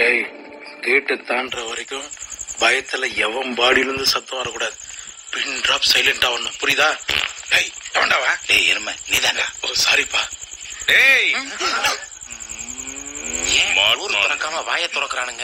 டேய் கேட்டு தாண்டுற வரைக்கும் பயத்துல எவன் பாடியில இருந்து சத்தம் வரக்கூடாது பின் டிராப் சைலண்ட் ஆகணும் புரியுதா டேய் எவன்டாவா டேய் எருமை நீதான்டா ஓ சாரிப்பா டேய் ஏன் ஊர் திறக்காம வாய திறக்கிறானுங்க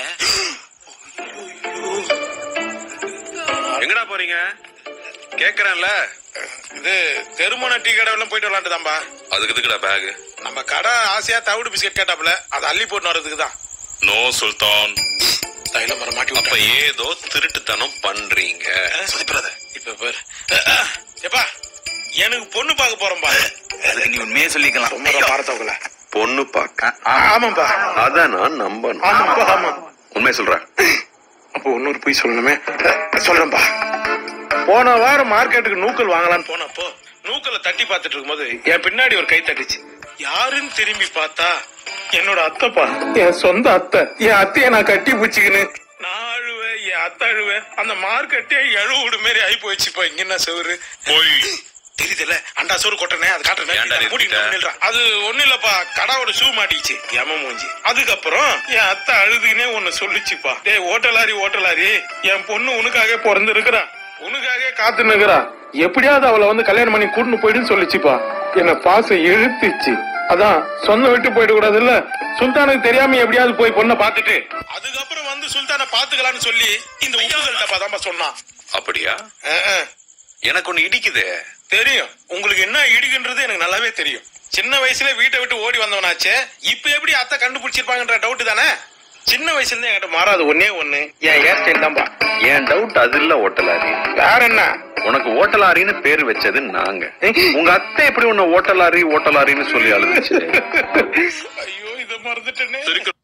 எங்கடா போறீங்க கேக்குறேன்ல இது தெருமண டீ கடை எல்லாம் போயிட்டு வரலான்ட்டுதான்பா அதுக்கு எதுக்குடா பேக் நம்ம கடை ஆசையா தவிடு பிஸ்கட் கேட்டாப்புல அதை அள்ளி போட்டு வர்றதுக்கு தான் நோ சுல்தான் தைலம் மரம் மாட்டி அப்ப விட்டாங்க. ஏதோ திருட்டுத்தனம் பண்றீங்க சொல்லிப்புறத இப்ப பாரு எப்பா எனக்கு பொண்ணு பார்க்க போறோம்பா அதுக்கு நீ உண்மையே சொல்லிக்கலாம் ரொம்ப பார்த்தவங்கள பொண்ணு பாக்க ஆமாப்பா அதான் நான் நம்பணும் ஆமாப்பா ஆமா உண்மை சொல்றேன் அப்போ இன்னொரு போய் சொல்லணுமே சொல்றேன்பா போன வாரம் மார்க்கெட்டுக்கு நூக்கல் வாங்கலாம்னு போனப்போ நூக்கலை தட்டி பார்த்துட்டு இருக்கும்போது என் பின்னாடி ஒரு கை தட்டுச்சு யாருன்னு திரும்பி பார்த்தா என்னோட அத்தைப்பா என் சொந்த அத்தை என் அத்தைய நான் கட்டி பிடிச்சிக்கின்னு நான் அழுவேன் என் அத்தை அழுவேன் அந்த மார்க்கெட்டே எழுவுடு மாரி ஆகி போயிடுச்சுப்பா இங்க என்ன சோறு போய் தெரியுதுல்ல அண்டா சோறு கொட்டனே அது ஏன்டா காட்டுறேன் நிறுத்திட்ட? அது ஒண்ணு இல்லப்பா கடாவோட ஷூ மாட்டிச்சு எம மூஞ்சி அதுக்கப்புறம் என் அத்தை அழுதுகினே ஒண்ணு சொல்லுச்சுப்பா டேய் ஓட்டலாரி ஓட்டலாரி என் பொண்ணு உனக்காக பிறந்து இருக்கிறா உனக்காக காத்து நிக்கிறா எப்படியாவது அவளை வந்து கல்யாணம் பண்ணி கூட்டின்னு போயிடுன்னு சொல்லிச்சுப்பா என்ன பாசம் இழுத்துச்சு அதான் சொந்த விட்டு போயிட கூடாது இல்ல சுல்தானுக்கு தெரியாம எப்படியாவது போய் பொண்ணை பாத்துட்டு அதுக்கப்புறம் வந்து சுல்தானை பாத்துக்கலாம்னு சொல்லி இந்த உப்புகள்கிட்ட தான் சொன்னான் அப்படியா அஹ், அஹ். எனக்கு ஒண்ணு இடிக்குதே தெரியும் உங்களுக்கு என்ன இடிக்குன்றது எனக்கு நல்லாவே தெரியும் சின்ன வயசுல வீட்டை விட்டு ஓடி வந்தவனாச்சே இப்ப எப்படி அத்தை கண்டுபிடிச்சிருப்பாங்கன்ற டவுட் தானே சின்ன வயசுல இருந்து என்கிட்ட மாறாது ஒன்னே ஒண்ணு என் ஹேர் ஸ்டைல் தான்பா என் டவுட் அது இல்ல ஓட்டலாரி வேற என்ன உனக்கு ஓட்டலாரின்னு பேர் வச்சது நாங்க உங்க அத்தை எப்படி உன்னை ஓட்டலாரி ஓட்டலாரின்னு சொல்லி அழுதுச்சு ஐயோ இத மறந்துட்டேனே